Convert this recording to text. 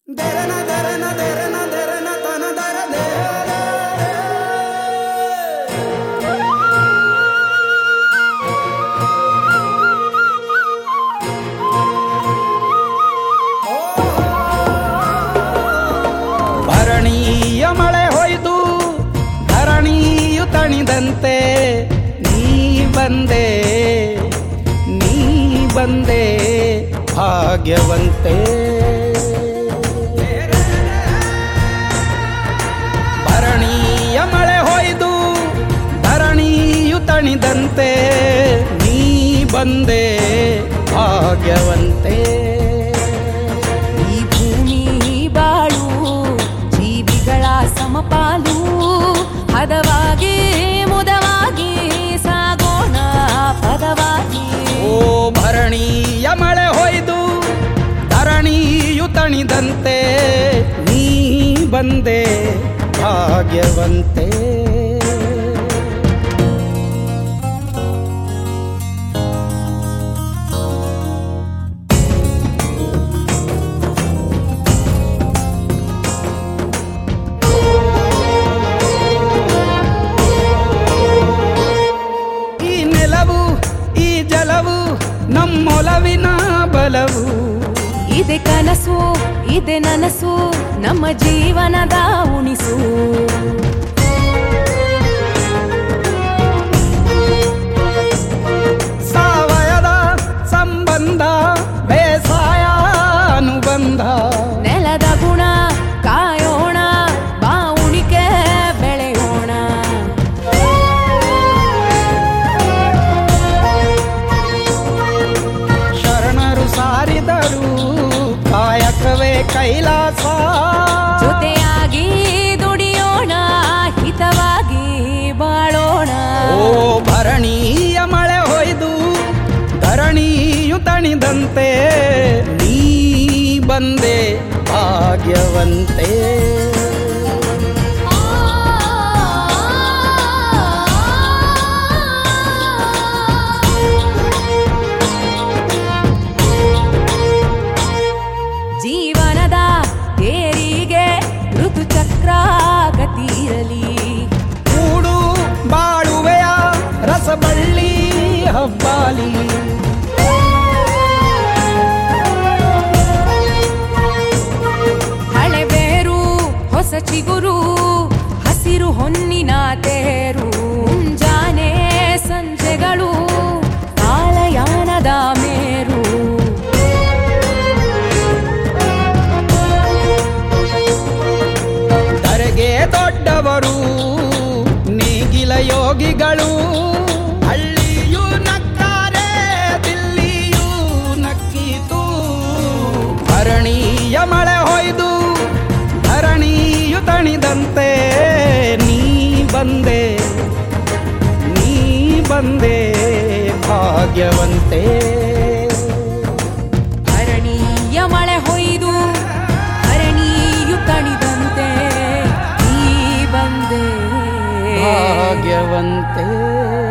ದೆರನ ದೆರನ ದೆರನ ದೆರನ ತನ ದರ ದೇರ ಭರಣೀಯ ಮಳೆ ಹೊಯ್ದು ಧರಣಿಯು ತಣಿದಂತೆ ನೀ ಬಂದೆ ನೀ ಬಂದೆ ಭಾಗ್ಯವಂತೆ ಭರಣೀಯ ಮಳೆ ಹೊಯ್ದು ಧರಣಿಯು ತಣಿದಂತೆ ನೀ ಬಂದೆ ಭಾಗ್ಯವಂತೆ ಈ ಭೂಮಿ ಬಾಳು ಜೀವಿಗಳ ಸಮಪಾಲು ಹದವಾಗಿ ಮುದವಾಗಿ ಸಾಗೋಣ ಪದವಾಗಿ ಓ ಭರಣೀಯ ಮಳೆ ಹೊಯ್ದು ಧರಣಿಯು ತಣಿದಂತೆ ನೀ ಬಂದೆ ಭಾಗ್ಯವಂತೆ ಈ ನೆಲವು ಈ ಜಲವು ನಮ್ಮೊಲವಿನ ಬಲವು ಇದೆ ಕನಸು ಇದೆ ನನಸು ನಮ್ಮ ಜೀವನದ ಉಣಿಸು ಸಾವಯದ ಸಂಬಂಧ ಬೇಸಾಯ ಅನುಬಂಧ ನೆಲದ ಗುಣ ಕಾಯೋಣ ಬಾವುಣಿಕೆ ಬೆಳೆಯೋಣ ಶರಣರು ಸಾರಿದರು ಕಾಯಕವೇ ಕೈಲಾಸ ಜೊತೆಯಾಗಿ ದುಡಿಯೋಣ ಹಿತವಾಗಿ ಬಾಳೋಣ ಓ ಭರಣೀಯ ಮಳೆ ಹೊಯ್ದು ಧರಣಿಯು ತಣಿದಂತೆ ನೀ ಬಂದೆ ಭಾಗ್ಯವಂತೆ ಜೀವನದ ತೇರಿಗೆ ಋತುಚಕ್ರ ಗತಿರಲಿ ಕೂಡು ಬಾಳುವೆಯ ರಸಬಳ್ಳಿ ಹಬ್ಬಾಲಿ ಹಳೆ ಬೇರು ಹೊಸ ಚಿಗುರು ಹಸಿರು ಹೊನ್ನಿನ ತೇರು ಮುಂಜಾನೆ ಸಂಜೆಗಳು ಕಾಲಯಾನದ ಮೇರು ಧರೆಗೆ ದೊಡ್ಡವರು ನೇಗಿಲ ಯೋಗಿಗಳು ಹಳ್ಳಿಯು ನಕ್ಕಾರೆ ದಿಲ್ಲಿಯೂ ನಕ್ಕೀತು ಭರಣೀಯ ಮಳೆ ಹೊಯ್ದು ಧರಣಿಯು ತಣಿದಂತೆ ನೀ ಬಂದೆ ನೀ ಬಂದೆ ಭಾಗ್ಯವಂತೆ ಅರಣಿಯ ಮಳೆ ಹೊಯ್ದು ಅರಣಿಯು ತಣಿದಂತೆ ನೀ ಬಂದೆ ಭಾಗ್ಯವಂತೆ